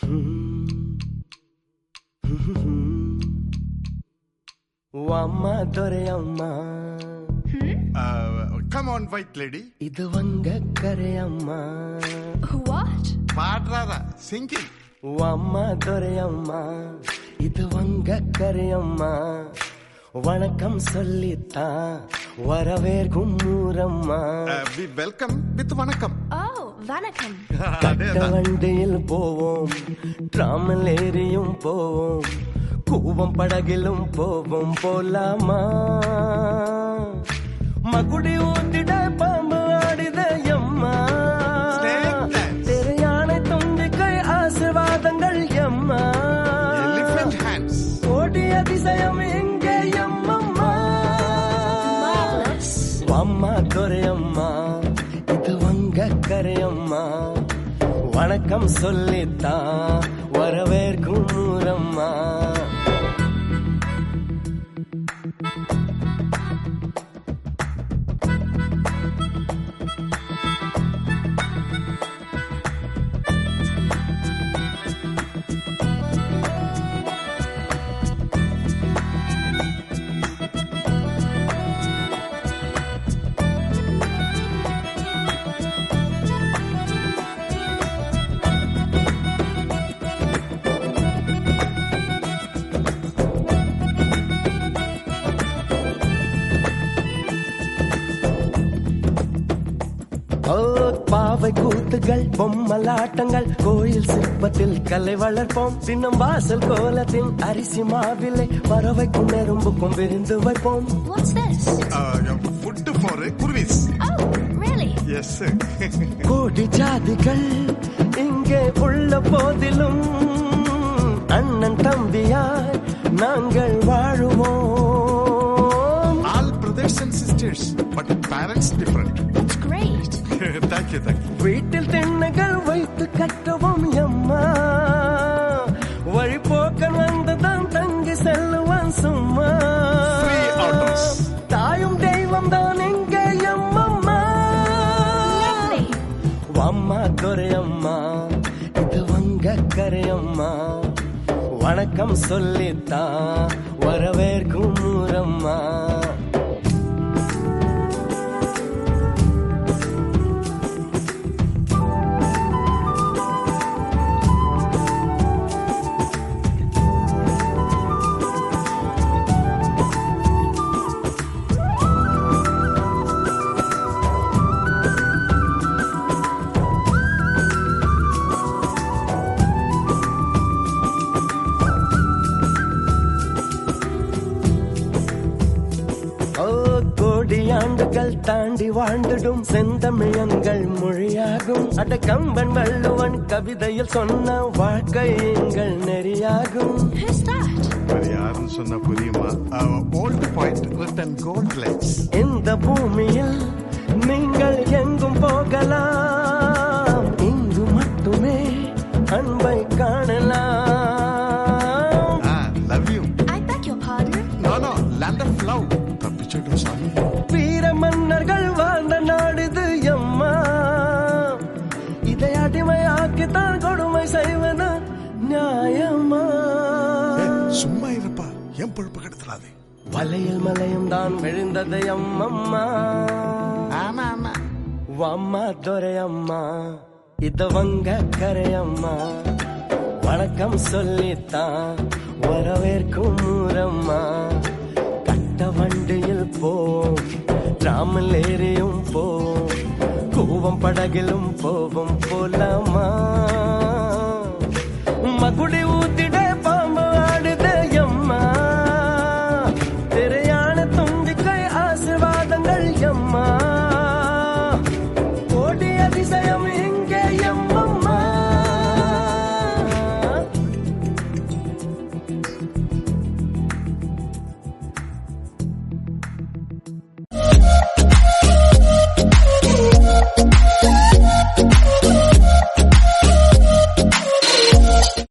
ఓ అమ్మ దొరయమ్మ come on white lady ఇది వంగ కరెయమ్మ What? పాడరాదా సింకింగ్ ఓ అమ్మ దొరయమ్మ இது வங்க கரையம்மா வணக்கம் சொல்லித்தான் வரவேற்கும் ஊரம்மா we welcome with vanakkam Oh, Vanakkam. అదే கட்ட வண்டியில் போவோம் டிராமல் ஏறியும் போவோம் கூவம் படகிலும் போவோம் போலாமா மகுடி ஊத்திட பாம்பு ஆடித எம்மா Snake dance. தெரியானை தும்பிக்கை ஆசிர்வாதங்கள் எம்மா ఎలిఫెంట్ హ్యాండ్స్ கோடி அதிசயம் எங்கே எம்மம்மா Marvelous. அம்மா துரையம்மா இது வங்க கரையம்மா வணக்கம் சொல்லித்தான் வரவேற்கும் ஊரம்மா ஓ, பாவை கூத்துகள் பொம்மலாட்டங்கள் கோயில் சிற்பத்தில் கலை வளர்ப்போம் சின்னம் வாசல் கோலத்தின் அரிசி மாவிலை பறவைக்கும் நெரும்புக்கும் விருந்து வைப்போம் What's this? ఫుడ్ ఫర్ కుర్వీస్ Oh, really? ఎస్ கோடி ஜாதிகள் இங்கே உள்ள போதிலும் அண்ணன் தம்பியாய் நாங்கள் வாழுவோம் all brothers and sisters but parents different That's great. Thank you thank you வீட்டில் திண்ணைகள் வைத்து கட்டுவோம் எம்மா வழிபோக்கன் வந்துதான் தங்கி செல்லுவான் சும்மா Free autos. தாயும் தெய்வம் தான் எங்கே எம்மம்மா Lovely. அம்மா துரையம்மா இது வங்க கரையம்மா வணக்கம் சொல்லித்தான் வரவேற்கும் ஊரம்மா ஓ கோடி ஆண்டுகள் தாண்டி வாழ்ந்திடும் செந்தமிழங்கள் மொழியாகும் அட கம்பன் வள்ளுவன் கவிதையில் சொன்ன வாழ்க்கை எங்கள் நெறியாகும் Who's that? మరి யாருன்னு சொன்னா புரியுமா old point with and gold lens இந்த பூமியில் நீங்கள் எங்கும் போகலாம் இங்கு மட்டுமே அன்பை காணலாம் love you I beg your pardon? No no land of love తప్పించడం సారీ வீர மன்னர்கள் வாழ்ந்த நாடுது எம்மா இதை அடிமையாக்கித்தான் கொடுமை செய்வது நியாயமா சும்மா இருப்பா என் பொழுப்பு கெடுத்துடாதே வலையில் மலையும் தான் விழுந்தது அம்மம்மா ஆமா ஆமா அம்மா துரையம்மா இது வங்க கரையம்மா வணக்கம் சொல்லித்தான் வரவேற்கும் ஊரம்மா கட்ட வண்டியில் போவோம் டிராமல் ஏறியும் போவோம் கூவம் படகிலும் போவோம் போலாமா மகுடி ஊத்தி